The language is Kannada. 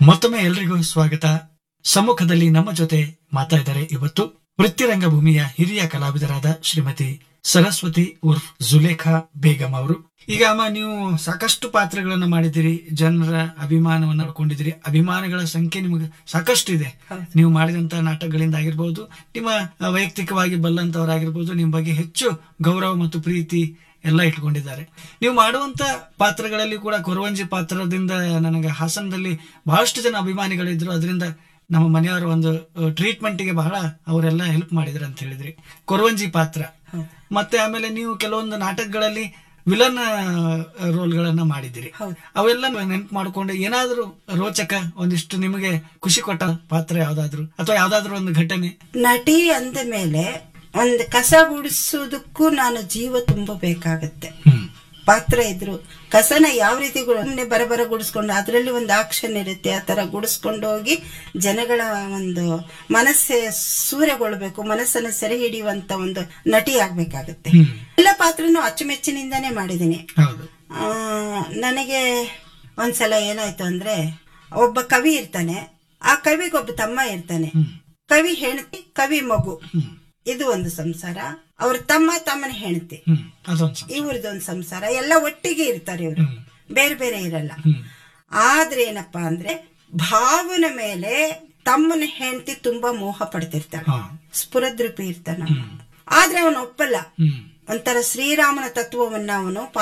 ಮತ್ತೊಮ್ಮೆ ಎಲ್ರಿಗೂ ಸ್ವಾಗತ ಸಮ್ಮುಖದಲ್ಲಿ ನಮ್ಮ ಜೊತೆ ಮಾತಾ ಇದ್ದಾರೆ ಇವತ್ತು ವೃತ್ತಿರಂಗ ಭೂಮಿಯ ಹಿರಿಯ ಕಲಾವಿದರಾದ ಶ್ರೀಮತಿ ಸರಸ್ವತಿ ಉರ್ಫ್ ಜುಲೇಖಾ ಬೇಗಂ ಅವರು ಈಗ ಅಮ್ಮ ನೀವು ಸಾಕಷ್ಟು ಪಾತ್ರಗಳನ್ನ ಮಾಡಿದಿರಿ ಜನರ ಅಭಿಮಾನವನ್ನ ಪಡ್ಕೊಂಡಿದ್ದೀರಿ ಅಭಿಮಾನಿಗಳ ಸಂಖ್ಯೆ ನಿಮಗೆ ಸಾಕಷ್ಟು ಇದೆ ನೀವು ಮಾಡಿದಂತ ನಾಟಕಗಳಿಂದ ಆಗಿರ್ಬೋದು ನಿಮ್ಮ ಆ, ವೈಯಕ್ತಿಕವಾಗಿ ಬಲ್ಲಂತವರಾಗಿರ್ಬೋದು ನಿಮ್ಮ ಬಗ್ಗೆ ಹೆಚ್ಚು ಗೌರವ ಮತ್ತು ಪ್ರೀತಿ ಎಲ್ಲ ಇಟ್ಕೊಂಡಿದ್ದಾರೆ ನೀವು ಮಾಡುವಂತ ಪಾತ್ರಗಳಲ್ಲಿ ಕೂಡ ಕೊರವಂಜಿ ಪಾತ್ರದಿಂದ ನನಗೆ ಹಾಸನದಲ್ಲಿ ಬಹಳಷ್ಟು ಜನ ಅಭಿಮಾನಿಗಳಿದ್ರು ಅದರಿಂದ ನಮ್ಮ ಮನೆಯವರ ಒಂದು ಟ್ರೀಟ್ಮೆಂಟ್ಗೆ ಬಹಳ ಅವರೆಲ್ಲ ಹೆಲ್ಪ್ ಮಾಡಿದ್ರು ಅಂತ ಹೇಳಿದ್ರಿ ಕೊರವಂಜಿ ಪಾತ್ರ ಮತ್ತೆ ಆಮೇಲೆ ನೀವು ಕೆಲವೊಂದು ನಾಟಕಗಳಲ್ಲಿ ವಿಲನ್ ರೋಲ್ಗಳನ್ನ ಮಾಡಿದಿರಿ ಹೌದು. ಅವೆಲ್ಲ ನೆನ್ಪು ಮಾಡ್ಕೊಂಡು ಏನಾದ್ರೂ ರೋಚಕ ಒಂದಿಷ್ಟು ನಿಮಗೆ ಖುಷಿ ಕೊಟ್ಟ ಪಾತ್ರ ಯಾವ್ದಾದ್ರು ಅಥವಾ ಯಾವ್ದಾದ್ರು ಒಂದು ಘಟನೆ ನಟಿ ಅಂದ ಮೇಲೆ ಒಂದು ಕಸ ಗುಡಿಸೋದಕ್ಕೂ ನಾನು ಜೀವ ತುಂಬಬೇಕಾಗತ್ತೆ ಹ್ಮ್ ಪಾತ್ರ ಇದ್ರು ಕಸನ ಯಾವ ರೀತಿ ಗು- ಸುಮ್ನೆ ಬರಬರ ಗುಡಿಸ್ಕೊಂಡು ಅದರಲ್ಲಿ ಒಂದು ಆಕ್ಷನ್ ಇರುತ್ತೆ ಆ ತರ ಗುಡಿಸ್ಕೊಂಡು ಹೋಗಿ ಜನಗಳ ಒಂದು ಮನಸ್ಸೆ ಸೂರ್ಯಗೊಳ್ಬೇಕು ಮನಸ್ಸನ್ನು ಸೆರೆ ಹಿಡಿಯುವಂತ ಒಂದು ನಟಿ ಆಗ್ಬೇಕಾಗತ್ತೆ ಹ್ಮ್ ಎಲ್ಲ ಪಾತ್ರನೂ ಅಚ್ಚುಮೆಚ್ಚಿನಿಂದಾನೇ ಮಾಡಿದ್ದೀನಿ ಹೌದು ಆ, ನನಗೆ ಒಂದ್ಸಲ ಏನಾಯ್ತು ಅಂದ್ರೆ ಒಬ್ಬ ಕವಿ ಇರ್ತಾನೆ ಆ ಕವಿಗೊಬ್ಬ ತಮ್ಮ ಇರ್ತಾನೆ ಹ್ಮ್ ಕವಿ ಹೆಂಡತಿ ಕವಿ ಮಗು ಹ್ಮ್ ಇದು ಒಂದು ಸಂಸಾರ ಅವ್ರ ತಮ್ಮ ತಮ್ಮನ ಹೆಂಡತಿ ಹ್ಮ್ ಅದೊಂದು ಸ- ಇವ್ರದೊಂದು ಸಂಸಾರ ಎಲ್ಲ ಒಟ್ಟಿಗೆ ಇರ್ತಾರೆ ಇವರು ಹ್ಮ್ ಬೇರೆ ಬೇರೆ ಇರಲ್ಲ ಹ್ಮ್ ಆದ್ರೆ ಏನಪ್ಪಾ ಅಂದ್ರೆ ಭಾವನ ಮೇಲೆ ತಮ್ಮನ ಹೆಂಡತಿ ತುಂಬಾ ಮೋಹ ಪಡ್ತಿರ್ತಾಳೆ ಹಾ ಸ್ಫುರದ್ರೂಪಿ ಇರ್ತಾನ ಹ್ಮ್ ಆದ್ರೆ ಅವನು ಒಪ್ಪಲ್ಲ ಹ್ಮ್ ಒಂಥರ ಶ್ರೀರಾಮನ ತತ್ವವನ್ನ ಅವನು